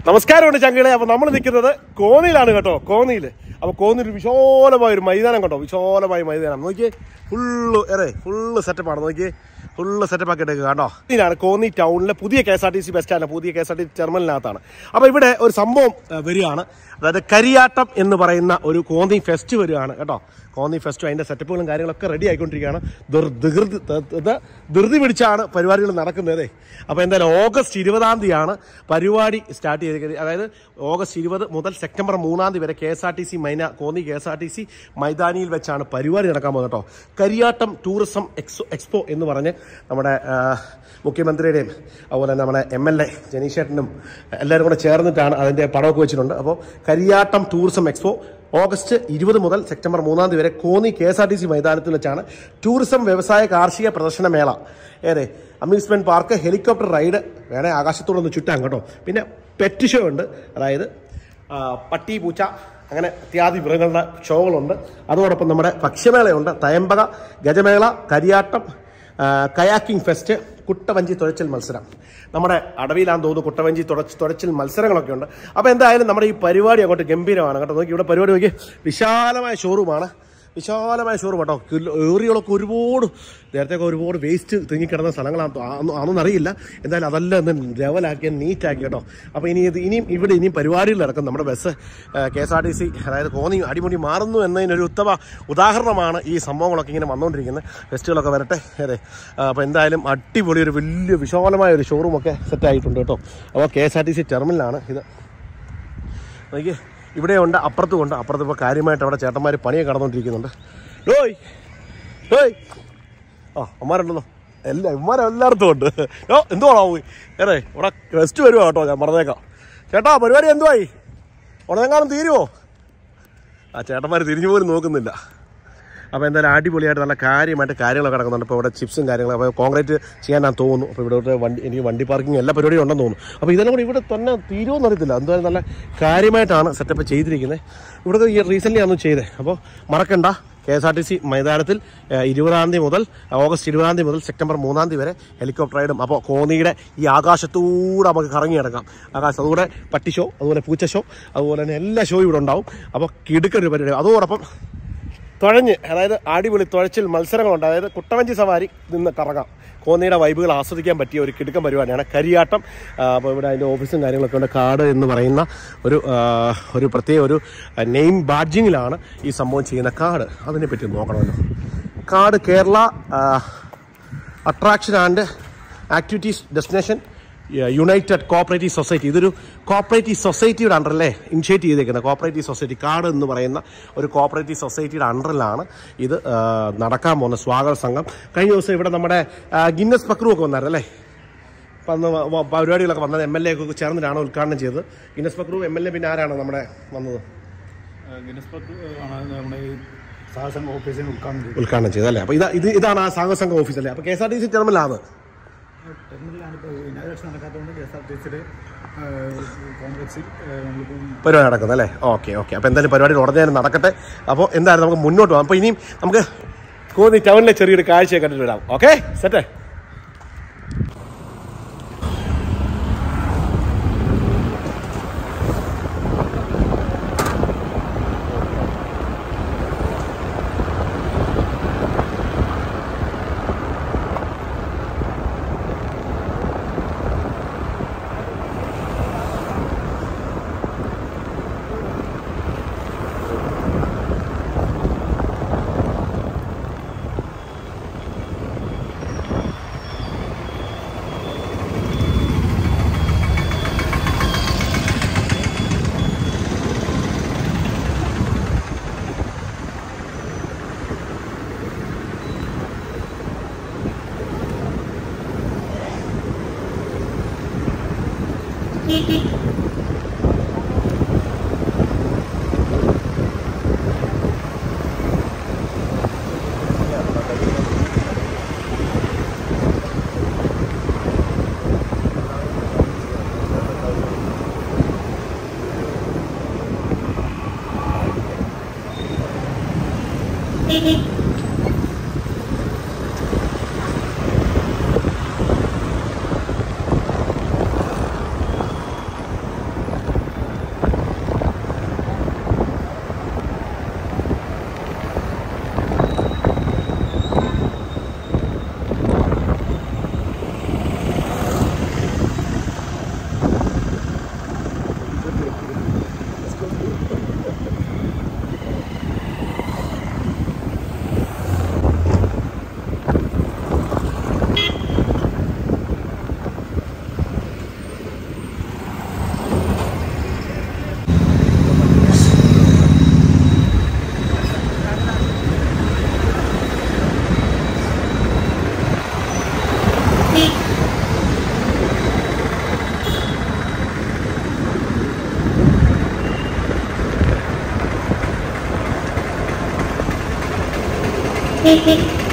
നമസ്കാരമുണ്ട് ചങ്കളെ അപ്പൊ നമ്മൾ നിൽക്കുന്നത് കോന്നിയിലാണ് കേട്ടോ കോന്നിയിൽ അപ്പൊ കോന്നിയിൽ വിശാലമായ ഒരു മൈതാനം കേട്ടോ വിശാലമായ മൈതാനം നോക്കിയേ ഫുള്ള് ഏറെ ഫുള്ള് സെറ്റപ്പാണ് നോക്കിയേ ഫുള്ള് സെറ്റപ്പ് ആക്കി എടുക്കുക കേട്ടോ ഇതിനാണ് കോന്നി ടൗണിലെ പുതിയ K S R T C bus stand പുതിയ K S R T C ടെർമിനലിനകത്താണ് അപ്പോൾ ഇവിടെ ഒരു സംഭവം ആ, വരികയാണ് അതായത് കരിയാട്ടം എന്ന് പറയുന്ന ഒരു കോന്നി ഫെസ്റ്റ് വരികയാണ് കേട്ടോ കോന്നി ഫെസ്റ്റും അതിൻ്റെ സെറ്റപ്പുകളും കാര്യങ്ങളൊക്കെ റെഡി ആയിക്കൊണ്ടിരിക്കുകയാണ് ധൃ- ധൃതി ഇത് ധൃതി പിടിച്ചാണ് പരിപാടികൾ നടക്കുന്നത് അപ്പോൾ എന്തായാലും ഓഗസ്റ്റ് ഇരുപതാം തീയതിയാണ് പരിപാടി സ്റ്റാർട്ട് ചെയ്തിരിക്കുന്നത് അതായത് ഓഗസ്റ്റ് ഇരുപത് മുതൽ സെപ്റ്റംബർ മൂന്നാം തീയതി വരെ K S R T C മൈന Konni K S R T C മൈതാനിയിൽ വെച്ചാണ് പരിപാടി നടക്കാൻ പോകുന്നത് കേട്ടോ കരിയാട്ടം ടൂറിസം എക്സോ എക്സ്പോ എന്ന് പറഞ്ഞ് നമ്മുടെ ആ, മുഖ്യമന്ത്രിയുടെയും അതുപോലെ തന്നെ നമ്മുടെ എം എൽ എ ജനീഷേട്ടനും എല്ലാവരും കൂടെ ചേർന്നിട്ടാണ് അതിൻ്റെ പടമൊക്കെ വെച്ചിട്ടുണ്ട് അപ്പോൾ കരിയാട്ടം ടൂറിസം എക്സ്പോ ഓഗസ്റ്റ് ഇരുപത് മുതൽ സെപ്റ്റംബർ മൂന്നാം തീയതി വരെ Konni K S R T C മൈതാനത്തിൽ വെച്ചാണ് ടൂറിസം വ്യവസായ കാർഷിക പ്രദർശന മേള ഏതെ അമ്യൂസ്മെന്റ് പാർക്ക് ഹെലികോപ്റ്റർ റൈഡ് വേണേ ആകാശത്തോടെ ഒന്ന് ചുറ്റാൻ കേട്ടോ പിന്നെ പെറ്റ് ഷോ ഉണ്ട് അതായത് ആ, പട്ടി പൂച്ച അങ്ങനെ ഇത്യാദി മൃഗങ്ങളുടെ ഷോകളുണ്ട് അതോടൊപ്പം നമ്മുടെ ഭക്ഷ്യമേളയുണ്ട് തയമ്പക ഗജമേള കരിയാട്ടം ആ, കയാക്കിംഗ് ഫെസ്റ്റ് കുട്ടവഞ്ചി തുഴച്ചിൽ മത്സരം നമ്മുടെ അടവിയിലാന്ന് തോന്നുന്നു കുട്ടവഞ്ചി തുഴച്ച് തുഴച്ചിൽ മത്സരങ്ങളൊക്കെ ഉണ്ട് അപ്പോൾ എന്തായാലും നമ്മുടെ ഈ പരിപാടി അങ്ങോട്ട് ഗംഭീരമാണ് കേട്ടോ നോക്കി ഇവിടെ പരിപാടി നോക്കി വിശാലമായ ഷോറൂമാണ് വിശാലമായ ഷോറൂം കേട്ടോ കിലോ- ഏറികളൊക്കെ ഒരുപാട് നേരത്തെ ഒരുപാട് വേസ്റ്റ് തിങ്ങിക്കിടന്ന സ്ഥലങ്ങളാണ് ആണെന്ന് അറിയില്ല എന്തായാലും അതെല്ലാം ഒന്ന് ലെവലാക്കി നീറ്റാക്കി കേട്ടോ അപ്പോൾ ഇനി ഇത് ഇനിയും ഇവിടെ ഇനിയും പരിപാടികൾ നടക്കും നമ്മുടെ bus K S R T C അതായത് കോന്നി അടിമുടി മാറുന്നു എന്നതിനൊരു ഉത്തമ ഉദാഹരണമാണ് ഈ സംഭവങ്ങളൊക്കെ ഇങ്ങനെ വന്നുകൊണ്ടിരിക്കുന്നത് ഫെസ്റ്റുകളൊക്കെ വരട്ടെ അതെ അപ്പോൾ എന്തായാലും അടിപൊളി ഒരു വലിയ വിശാലമായ ഒരു ഷോറൂമൊക്കെ സെറ്റ് ആയിട്ടുണ്ട് കേട്ടോ അപ്പോൾ K S R T C ടെർമിനലാണ് ഇത് നോക്കി ഇവിടെയുണ്ട് അപ്പുറത്തും ഉണ്ട് അപ്പുറത്ത് ഇപ്പോൾ കാര്യമായിട്ട് അവിടെ ചേട്ടന്മാർ പണിയൊക്കെ നടന്നുകൊണ്ടിരിക്കുന്നുണ്ട് ഡോയ് ഡോയ് ആ അമ്മാരുണ്ടല്ലോ എല്ലാ ഇമ്മാരെ എല്ലായിടത്തും ഉണ്ട് ഓ എന്തുവാണോ ഏറെ ഇവിടെ റെസ്റ്റ് വരുവാ കേട്ടോ ഞാൻ പറഞ്ഞേക്കാം ചേട്ടാ പരിപാടി എന്തുവായി ഉടനെങ്ങാനും തീരുവോ ആ ചേട്ടന്മാർ തിരിഞ്ഞു പോലും നോക്കുന്നില്ല അപ്പോൾ എന്തായാലും അടിപൊളിയായിട്ട് നല്ല കാര്യമായിട്ട് കാര്യങ്ങളൊക്കെ നടക്കുന്നുണ്ട് ഇപ്പോൾ ഇവിടെ ചിപ്സും കാര്യങ്ങളും അപ്പോൾ കോൺക്രീറ്റ് ചെയ്യാനാണ് തോന്നുന്നു അപ്പോൾ ഇവിടെ വണ്ടി എനിക്ക് വണ്ടി പാർക്കിംഗ് എല്ലാ പരിപാടിയും ഉണ്ടെന്ന് തോന്നുന്നു അപ്പോൾ ഇതെല്ലാം കൂടി ഇവിടെ തന്നെ തീരുമെന്ന് അറിയത്തില്ല എന്തായാലും നല്ല കാര്യമായിട്ടാണ് സെറ്റപ്പ് ചെയ്തിരിക്കുന്നത് ഇവിടെ ഈ റീസെൻ്റ്ലി ആണ് ചെയ്തത് അപ്പോൾ മറക്കണ്ട K S R T C മൈതാനത്തിൽ ഏഹ്, ഇരുപതാം തീയതി മുതൽ ഓഗസ്റ്റ് ഇരുപതാം തീയതി മുതൽ സെപ്റ്റംബർ മൂന്നാം തീയതി വരെ ഹെലികോപ്റ്റർ റൈഡും അപ്പോൾ കോന്നിയുടെ ഈ ആകാശത്തൂടെ നമുക്ക് കറങ്ങി കിടക്കാം ആകാശം അതുകൂടെ പട്ടി ഷോ അതുപോലെ പൂച്ച ഷോ അതുപോലെ തന്നെ എല്ലാ ഷോയും ഇവിടെ ഉണ്ടാവും അപ്പോൾ കിടുക്കൊരു പരിപാടി അതോടൊപ്പം തുഴഞ്ഞ് അതായത് അടിപൊളി തുഴച്ചിൽ മത്സരങ്ങളുണ്ട് അതായത് കുട്ടവഞ്ചി സവാരി നിന്ന് കറങ്ങാം കോന്നിയുടെ വൈബുകൾ ആസ്വദിക്കാൻ പറ്റിയ ഒരു കിടുക്കൻ പരിപാടിയാണ് കരിയാട്ടം അപ്പോൾ ഇവിടെ അതിൻ്റെ ഓഫീസും കാര്യങ്ങളൊക്കെ ഉണ്ട് കാട് എന്ന് പറയുന്ന ഒരു ആ, ഒരു പ്രത്യേക ഒരു നെയിം ബാഡ്ജിങ്ങിലാണ് ഈ സംഭവം ചെയ്യുന്ന കാട് അതിനെപ്പറ്റി ഒന്ന് നോക്കണമല്ലോ കാട് Kerala attraction and activities destination united cooperative society ഇതൊരു കോപ്പറേറ്റീവ് സൊസൈറ്റിയുടെ അണ്ടറിലെ ഇനിഷ്യേറ്റ് ചെയ്തേക്കുന്നത് കോപ്പറേറ്റീവ് സൊസൈറ്റി കാർഡ് എന്ന് പറയുന്ന ഒരു കോപ്പറേറ്റീവ് സൊസൈറ്റിയുടെ അണ്ടറിലാണ് ഇത് ആ, നടക്കാൻ പോകുന്ന സ്വാഗത സംഘം കഴിഞ്ഞ ദിവസം ഇവിടെ നമ്മുടെ ആ, ഗിന്നസ് പക്രു ഒക്കെ വന്നായിരുന്നല്ലേ വന്ന് വ- വ- പരിപാടികളൊക്കെ വന്നത് എം എൽ എ ഒക്കെ ചേർന്നിട്ടാണ് ഉദ്ഘാടനം ചെയ്തത് Guinness Pakru M L A പിന്നെ ആരാണ് നമ്മുടെ വന്നത് ഗിന്നസ് പത്ത് ആണ് നമ്മുടെ ഈ സഹസംഘ ഓഫീസിന് ഉദ്ഘാടനം ചെയ്തത് ഉദ്ഘാടനം ചെയ്തത് അല്ലേ അപ്പോൾ ഇത് ഇത് ഇതാണ് ആ സാഗർ സംഘം ഓഫീസ് അല്ലേ അപ്പോൾ K S R T C ടെർമിലാണ് ടെർമിനലാണ് ഇപ്പോൾ ഇനാഗ്രേഷൻ നടക്കാത്തതുകൊണ്ട് കെ എസ് ആർ ടി സിയുടെ കോംപ്ലക്സിൽ നമ്മളിപ്പം പരിപാടി നടക്കുന്നത് അല്ലേ ഓക്കെ ഓക്കെ അപ്പോൾ എന്തായാലും പരിപാടി ഉടനെ തന്നെ നടക്കട്ടെ അപ്പോൾ എന്തായാലും നമുക്ക് മുന്നോട്ട് പോകാം അപ്പോൾ ഇനിയും നമുക്ക് കോന്നി ടൗണിലെ ചെറിയൊരു കാഴ്ചയൊക്കെ കണ്ടിട്ട് വരാം ഓക്കെ സെറ്റേ കേട്ടോ